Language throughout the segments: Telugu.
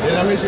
Ramesh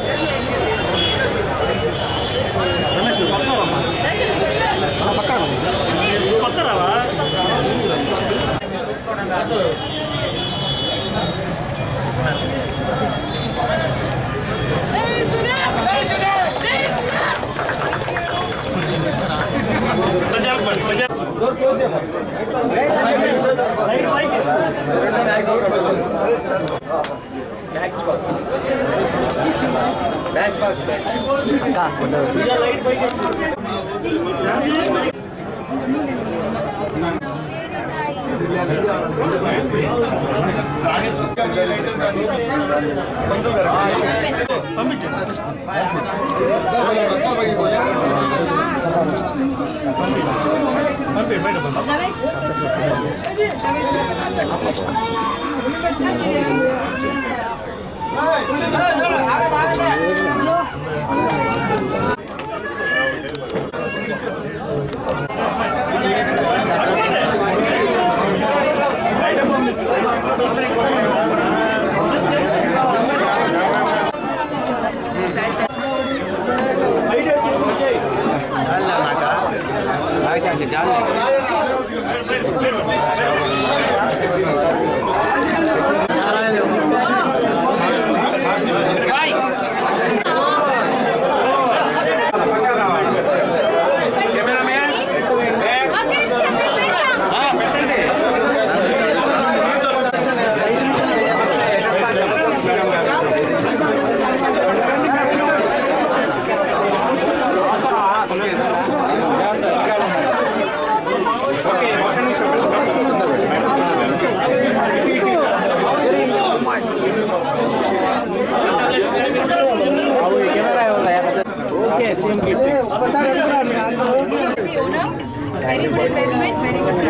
See, owner, very good investment, very good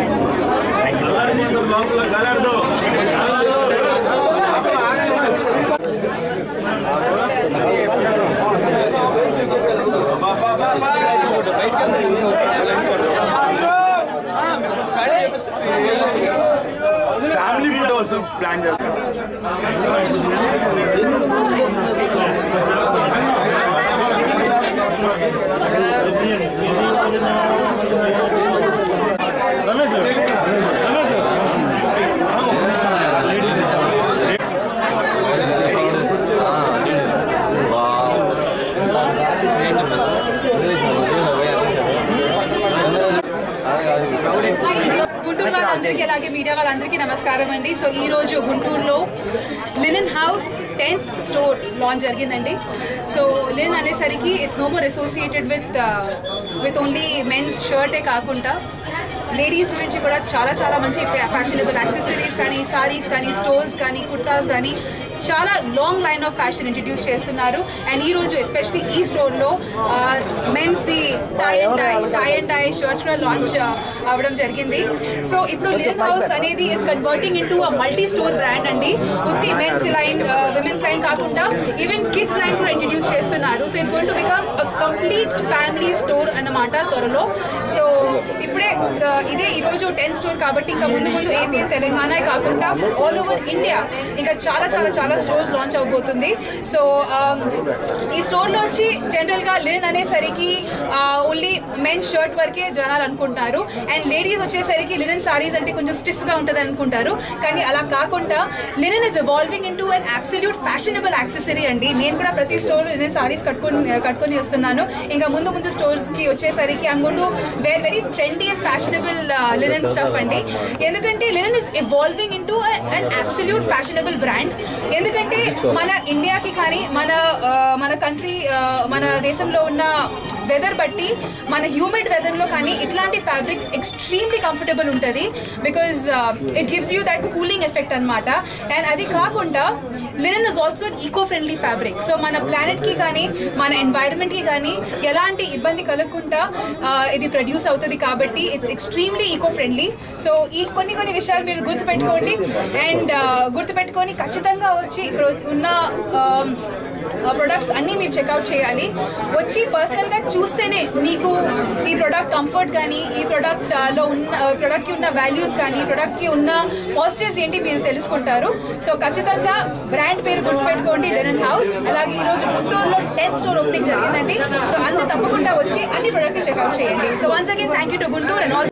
brand. Family photos plan చేస్తాం గుంటూరు వాళ్ళందరికీ అలాగే మీడియా వాళ్ళందరికీ నమస్కారం అండి సో ఈ రోజు గుంటూరులో linen house tenth store launch జరిగిందండి సో లినన్ అనేసరికి it's no more associated with with only men's షర్టే కాకుండా లేడీస్ గురించి కూడా చాలా చాలా మంచి ఫ్యాషనబుల్ యాక్సెసరీస్ కానీ సారీస్ కానీ స్టోల్స్ కానీ కుర్తాస్ కానీ చాలా long line of fashion introduce చేస్తున్నారు అండ్ ఈ రోజు ఎస్పెషలీ ఈ స్టోర్లో men's the tie and dye tie and dye shirts కూడా లాంచ్ అవ్వడం జరిగింది సో ఇప్పుడు లినన్ హౌస్ అనేది is converting in a multi store brand అండి ఉత్తి మెన్స్ లైన్ విమెన్స్ లైన్ కాకుండా ఈవెన్ కిడ్స్ లైన్ కూడా ఇంట్రడ్యూస్ చేస్తున్నారు so it's going to become complete family store అన్నమాట త్వరలో సో ఇప్పుడే uh, ఇదే ఈ రోజు టెన్త్ స్టోర్ కాబట్టి ఇంకా ముందు ముందు ఏపీ తెలంగాణ కాకుండా ఆల్ ఓవర్ ఇండియా ఇంకా చాలా చాలా చాలా స్టోర్స్ లాంచ్ అవబోతుంది సో ఈ స్టోర్లో వచ్చి జనరల్గా లినన్ అనేసరికి ఓన్లీ మెన్ షర్ట్ వరకే జనాలు అనుకుంటారు అండ్ లేడీస్ వచ్చేసరికి లినన్ సారీస్ అంటే కొంచెం స్టిఫ్గా ఉంటుంది అనుకుంటారు కానీ అలా కాకుండా linen is evolving into an absolute fashionable accessory అండి నేను కూడా ప్రతి స్టోర్ లినన్ సారీస్ కట్టుకొని కట్టుకొని వస్తున్నాను ఇంకా ముందు ముందు స్టోర్స్కి వచ్చేసరికి అంగుండు wear very trendy and fashionable linen stuff అండి ఎందుకంటే linen is evolving into an absolute fashionable brand ఎందుకంటే మన ఇండియాకి కానీ మన ఆ, మన కంట్రీ మన దేశంలో ఉన్న వెదర్ బట్టి మన హ్యూమిడ్ వెదర్లో కానీ ఇట్లాంటి ఫ్యాబ్రిక్స్ ఎక్స్ట్రీమ్లీ కంఫర్టబుల్ ఉంటుంది because it gives you that cooling effect అనమాట అండ్ అది కాకుండా linen is also an eco friendly fabric so మన ప్లానెట్కి కానీ మన ఎన్వైరన్మెంట్కి కానీ ఎలాంటి ఇబ్బంది కలగకుండా ఆ, ఇది ప్రొడ్యూస్ అవుతుంది కాబట్టి it's extremely eco friendly so ఈ కొన్ని కొన్ని విషయాలు మీరు గుర్తుపెట్టుకోండి అండ్ గుర్తుపెట్టుకొని ఖచ్చితంగా వచ్చి ఇక్కడ ఉన్న ప్రొడక్ట్స్ అన్నీ మీరు చెక్అవుట్ చేయాలి వచ్చి పర్సనల్గా చూస్తేనే మీకు ఈ ప్రొడక్ట్ కంఫర్ట్ కానీ ఈ ప్రొడక్ట్ లో ఉన్న ప్రొడక్ట్కి ఉన్న వాల్యూస్ కానీ ఈ ప్రొడక్ట్కి ఉన్న పాజిటివ్స్ ఏంటి మీరు తెలుసుకుంటారు సో ఖచ్చితంగా బ్రాండ్ పేరు గుర్తుపెట్టుకోండి లెనన్ హౌస్ అలాగే ఈరోజు గుంటూరులో టెన్త్ స్టోర్ ఓపెనింగ్ జరిగిందండి సో అందరూ తప్పకుండా వచ్చి అన్ని ప్రొడక్ట్ చెక్అవుట్ చేయండి so once again thank you to Guntur and all